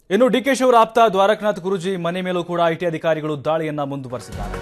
ಇನ್ನು ಡಿಕೆ ಶಿವರ ಆಪ್ತ ದ್ವಾರಕನಾಥ್ ಗುರುಜಿ ಮನೆ ಮೇಲೂ ಕೂಡ ಐಟಿ ಅಧಿಕಾರಿಗಳು ದಾಳಿಯನ್ನ ಮುಂದುವರೆಸಿದ್ದಾರೆ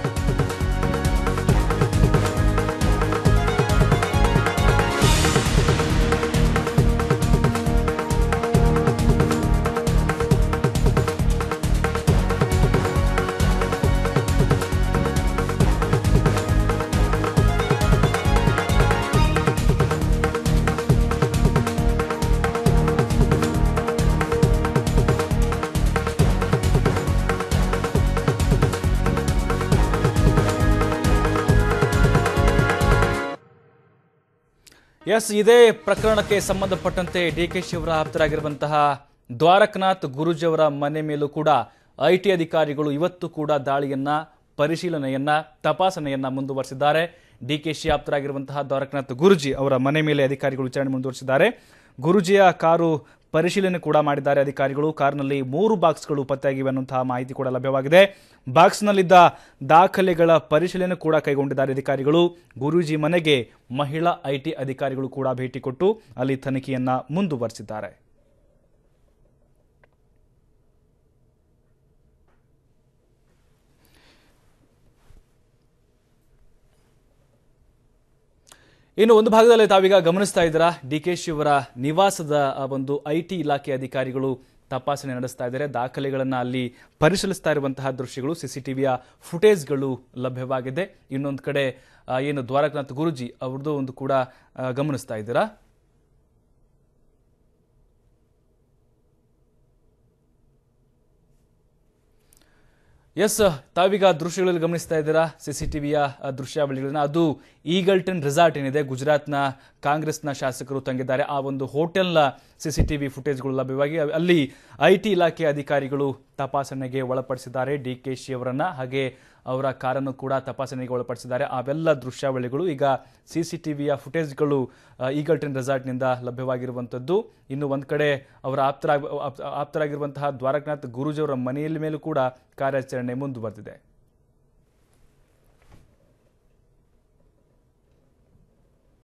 ಎಸ್ ಇದೇ ಪ್ರಕರಣಕ್ಕೆ ಸಂಬಂಧಪಟ್ಟಂತೆ ಡಿ ಕೆ ಶಿವರ ಆಪ್ತರಾಗಿರುವಂತಹ ದ್ವಾರಕನಾಥ್ ಗುರುಜಿ ಅವರ ಮನೆ ಮೇಲೂ ಕೂಡ ಐಟಿ ಅಧಿಕಾರಿಗಳು ಇವತ್ತು ಕೂಡ ದಾಳಿಯನ್ನ ಪರಿಶೀಲನೆಯನ್ನ ತಪಾಸಣೆಯನ್ನ ಮುಂದುವರೆಸಿದ್ದಾರೆ ಡಿ ಕೆ ಶಿ ಆಪ್ತರಾಗಿರುವಂತಹ ದ್ವಾರಕನಾಥ್ ಗುರುಜಿ ಅವರ ಮನೆ ಮೇಲೆ ಅಧಿಕಾರಿಗಳು ವಿಚಾರಣೆ ಮುಂದುವರೆಸಿದ್ದಾರೆ ಗುರುಜಿಯ ಕಾರು ಪರಿಶೀಲನೆ ಕೂಡ ಮಾಡಿದ್ದಾರೆ ಅಧಿಕಾರಿಗಳು ಕಾರಿನಲ್ಲಿ ಮೂರು ಬಾಕ್ಸ್ಗಳು ಪತ್ತೆಯಾಗಿವೆ ಅನ್ನುವಂತಹ ಮಾಹಿತಿ ಕೂಡ ಲಭ್ಯವಾಗಿದೆ ಬಾಕ್ಸ್ನಲ್ಲಿದ್ದ ದಾಖಲೆಗಳ ಪರಿಶೀಲನೆ ಕೂಡ ಕೈಗೊಂಡಿದ್ದಾರೆ ಅಧಿಕಾರಿಗಳು ಗುರೂಜಿ ಮನೆಗೆ ಮಹಿಳಾ ಐಟಿ ಅಧಿಕಾರಿಗಳು ಕೂಡ ಭೇಟಿ ಕೊಟ್ಟು ಅಲ್ಲಿ ತನಿಖೆಯನ್ನ ಮುಂದುವರೆಸಿದ್ದಾರೆ ಇನ್ನು ಒಂದು ಭಾಗದಲ್ಲಿ ತಾವೀಗ ಗಮನಿಸ್ತಾ ಇದ್ದೀರಾ ಡಿ ಕೆ ಶಿವರ ನಿವಾಸದ ಆ ಒಂದು ಐ ಟಿ ಇಲಾಖೆ ಅಧಿಕಾರಿಗಳು ತಪಾಸಣೆ ನಡೆಸ್ತಾ ಇದ್ದಾರೆ ದಾಖಲೆಗಳನ್ನು ಅಲ್ಲಿ ಪರಿಶೀಲಿಸ್ತಾ ಇರುವಂತಹ ದೃಶ್ಯಗಳು ಸಿಸಿಟಿವಿಯ ಫುಟೇಜ್ಗಳು ಲಭ್ಯವಾಗಿದೆ ಇನ್ನೊಂದು ಕಡೆ ಆ, ಏನು ದ್ವಾರಕನಾಥ್ ಗುರುಜಿ ಅವ್ರದ್ದು ಒಂದು ಕೂಡ ಆ, ಗಮನಿಸ್ತಾ ಇದ್ದೀರಾ ಎಸ್ ತಾವೀಗ ದೃಶ್ಯಗಳಲ್ಲಿ ಗಮನಿಸ್ತಾ ಇದ್ದೀರಾ ಸಿಸಿಟಿವಿಯ ದೃಶ್ಯಾವಳಿಗಳನ್ನ ಅದು ಈಗಲ್ಟನ್ ರೆಸಾರ್ಟ್ ಏನಿದೆ ಗುಜರಾತ್ನ ಕಾಂಗ್ರೆಸ್ನ ಶಾಸಕರು ತಂಗಿದ್ದಾರೆ ಆ ಒಂದು ಹೋಟೆಲ್ನ ಸಿಸಿಟಿವಿ ಫುಟೇಜ್ಗಳು ಲಭ್ಯವಾಗಿ ಅಲ್ಲಿ ಐ ಟಿ ಇಲಾಖೆ ಅಧಿಕಾರಿಗಳು ತಪಾಸಣೆಗೆ ಒಳಪಡಿಸಿದ್ದಾರೆ ಡಿ ಕೆ ಶಿ ಅವರನ್ನ ಹಾಗೆ ಅವರ ಕಾರನ್ನು ಕೂಡ ತಪಾಸಣೆಗೆ ಒಳಪಡಿಸಿದ್ದಾರೆ ಅವೆಲ್ಲ ದೃಶ್ಯಾವಳಿಗಳು ಈಗ ಸಿಸಿಟಿವಿಯ ಫುಟೇಜ್ಗಳು ಈಗಲ್ಟನ್ ರೆಸಾರ್ಟ್ನಿಂದ ಲಭ್ಯವಾಗಿರುವಂಥದ್ದು ಇನ್ನು ಒಂದು ಕಡೆ ಅವರ ಆಪ್ತರ ಆಪ್ತರಾಗಿರುವಂತಹ ದ್ವಾರಕನಾಥ್ ಗುರೂಜಿ ಅವರ ಮನೆಯಲ್ಲಿ ಮೇಲೂ ಕೂಡ ಕಾರ್ಯಾಚರಣೆ ಮುಂದುವರೆದಿದೆ